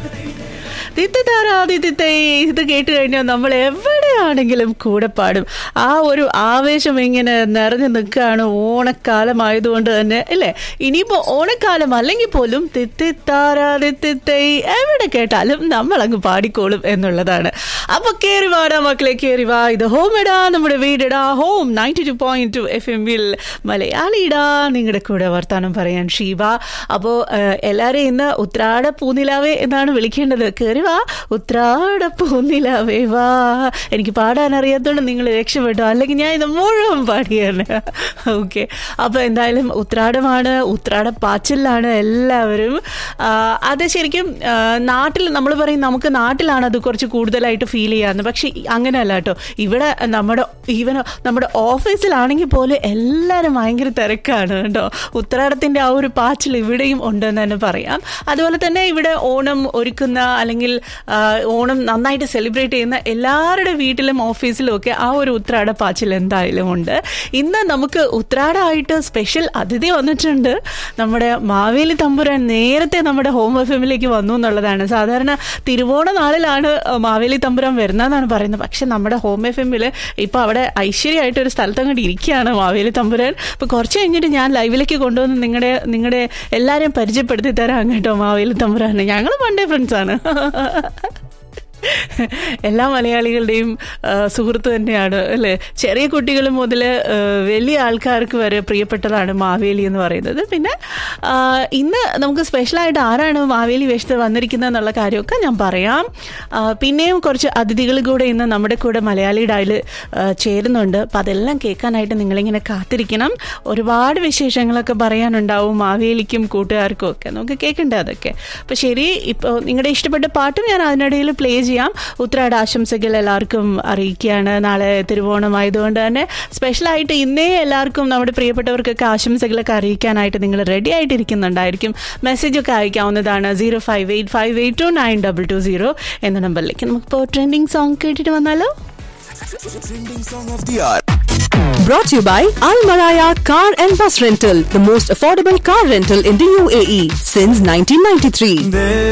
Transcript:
തിത്തതാരാദിത്യത്തെ ഇത് കേട്ട് കഴിഞ്ഞാൽ നമ്മൾ എവിടെയാണെങ്കിലും കൂടെ പാടും ആ ഒരു ആവേശം ഇങ്ങനെ നിറഞ്ഞു നിൽക്കുകയാണ് ഓണക്കാലമായതുകൊണ്ട് തന്നെ അല്ലേ ഇനിയിപ്പോൾ ഓണക്കാലം അല്ലെങ്കിൽ പോലും തിത്തിത്താരാദിത്യത്തെ എവിടെ കേട്ടാലും നമ്മൾ അങ്ങ് പാടിക്കോളും എന്നുള്ളതാണ് അപ്പൊ കേറി വാടാ മക്കളെ കേറി വാ ഇത് ഹോം ഇടാ നമ്മുടെ വീടിടാ home ninety two point two F എമ്മിൽ മലയാളിടാ നിങ്ങളുടെ കൂടെ വർത്താനം പറയാൻ ഷീബ അപ്പോൾ എല്ലാവരെയും ഇന്ന് ഉത്രാട പൂനിലാവേ എന്നാണ് വിളിക്കേണ്ടത് കയറി വാ ഉത്രാട പൂനിലാവേ വാ എനിക്ക് പാടാൻ അറിയാത്തതുകൊണ്ട് നിങ്ങൾ രക്ഷപ്പെട്ടു അല്ലെങ്കിൽ ഞാൻ ഇത് മുഴുവൻ പാടിയാണ് ഓക്കെ അപ്പോൾ എന്തായാലും ഉത്രാടമാണ് ഉത്രാട പാച്ചിലാണ് എല്ലാവരും ആ, അത് ശരിക്കും ആ, നാട്ടിൽ നമ്മൾ പറയും നമുക്ക് നാട്ടിലാണ് അത് കുറച്ച് കൂടുതലായിട്ട് ഫീൽ ചെയ്യാന്ന് പക്ഷെ അങ്ങനെയല്ല കേട്ടോ ഇവിടെ നമ്മുടെ ഈവൻ നമ്മുടെ ഓഫീസിലാണെങ്കിൽ പോലും എല്ലാവരും ഭയങ്കര തിരക്കാണ് കേട്ടോ ഉത്രാടത്തിന്റെ ആ ഒരു പാച്ചിൽ ഇവിടെയും ഉണ്ടെന്ന് തന്നെ പറയാം അതുപോലെ തന്നെ ഇവിടെ ഓണം ഒരുക്കുന്ന അല്ലെങ്കിൽ ആ, ഓണം നന്നായിട്ട് സെലിബ്രേറ്റ് ചെയ്യുന്ന എല്ലാവരുടെ വീട്ടിലും ഓഫീസിലും ഒക്കെ ആ ഒരു ഉത്രാട പാച്ചിൽ എന്തായാലും ഉണ്ട് ഇന്ന് നമുക്ക് ഉത്രാടമായിട്ട് സ്പെഷ്യൽ അതിഥി വന്നിട്ടുണ്ട് നമ്മുടെ മാവേലി തമ്പുരാൻ നേരത്തെ നമ്മുടെ ഹോം എഫിലേക്ക് വന്നു എന്നുള്ളതാണ് സാധാരണ തിരുവോണ നാളിലാണ് മാവേലി തമ്പുരാൻ വരുന്നതെന്നാണ് പറയുന്നത് പക്ഷെ നമ്മുടെ ഹോം എഫ് എമ്മിൽ ഇപ്പൊ അവിടെ ഐശ്വര്യമായിട്ട് ഒരു സ്ഥലത്ത് അങ്ങോട്ട് ഇരിക്കുകയാണ് മാവേലി തമ്പുരാൻ അപ്പൊ കുറച്ച് കഴിഞ്ഞിട്ട് ഞാൻ ലൈവിലേക്ക് കൊണ്ടുവന്ന് നിങ്ങളുടെ നിങ്ങളുടെ എല്ലാവരെയും പരിചയപ്പെടുത്തി തരാം കേട്ടോ മാവേലി തമ്പുരാനെ ഞങ്ങൾ പണ്ടേ ഫ്രണ്ട്സാണ് എല്ലാ മലയാളികളുടെയും ആ, സുഹൃത്ത് തന്നെയാണ് അല്ലേ ചെറിയ കുട്ടികൾ മുതൽ വലിയ ആൾക്കാർക്ക് വരെ പ്രിയപ്പെട്ടതാണ് മാവേലി എന്ന് പറയുന്നത് പിന്നെ ആ, ഇന്ന് നമുക്ക് സ്പെഷ്യലായിട്ട് ആരാണ് മാവേലി വേഷത്തിൽ വന്നിരിക്കുന്നത് എന്നുള്ള കാര്യമൊക്കെ ഞാൻ പറയാം ആ, പിന്നെയും കുറച്ച് അതിഥികൾ കൂടെ ഇന്ന് നമ്മുടെ കൂടെ മലയാളി ഡായിൽ ചേരുന്നുണ്ട് അപ്പം അതെല്ലാം കേൾക്കാനായിട്ട് നിങ്ങളിങ്ങനെ കാത്തിരിക്കണം ഒരുപാട് വിശേഷങ്ങളൊക്കെ പറയാനുണ്ടാവും മാവേലിക്കും കൂട്ടുകാർക്കും ഒക്കെ നമുക്ക് കേൾക്കണ്ടേ അതൊക്കെ അപ്പോൾ ശരി ഇപ്പോൾ നിങ്ങളുടെ ഇഷ്ടപ്പെട്ട പാട്ടും ഞാൻ അതിനിടയിൽ പ്ലേ ചെയ്യാം ഉത്രാട ആശംസകൾ എല്ലാവർക്കും അറിയിക്കുകയാണ് നാളെ തിരുവോണമായതുകൊണ്ട് തന്നെ സ്പെഷ്യലായിട്ട് ഇന്നേ എല്ലാവർക്കും നമ്മുടെ പ്രിയപ്പെട്ടവർക്കൊക്കെ ആശംസകളൊക്കെ അറിയിക്കാനായിട്ട് നിങ്ങൾ റെഡി ആയിട്ടിരിക്കുന്നുണ്ടായിരിക്കും മെസ്സേജൊക്കെ അയക്കാവുന്നതാണ് zero five eight five eight two nine double two zero എന്ന നമ്പറിലേക്ക് നമുക്കിപ്പോൾ ട്രെൻഡിങ് സോങ് കേട്ടിട്ട് വന്നാലോ Trending song of the hour. Brought to you by Al Maraya Car and Bus Rental, the most affordable car rental in the UAE since 1993. There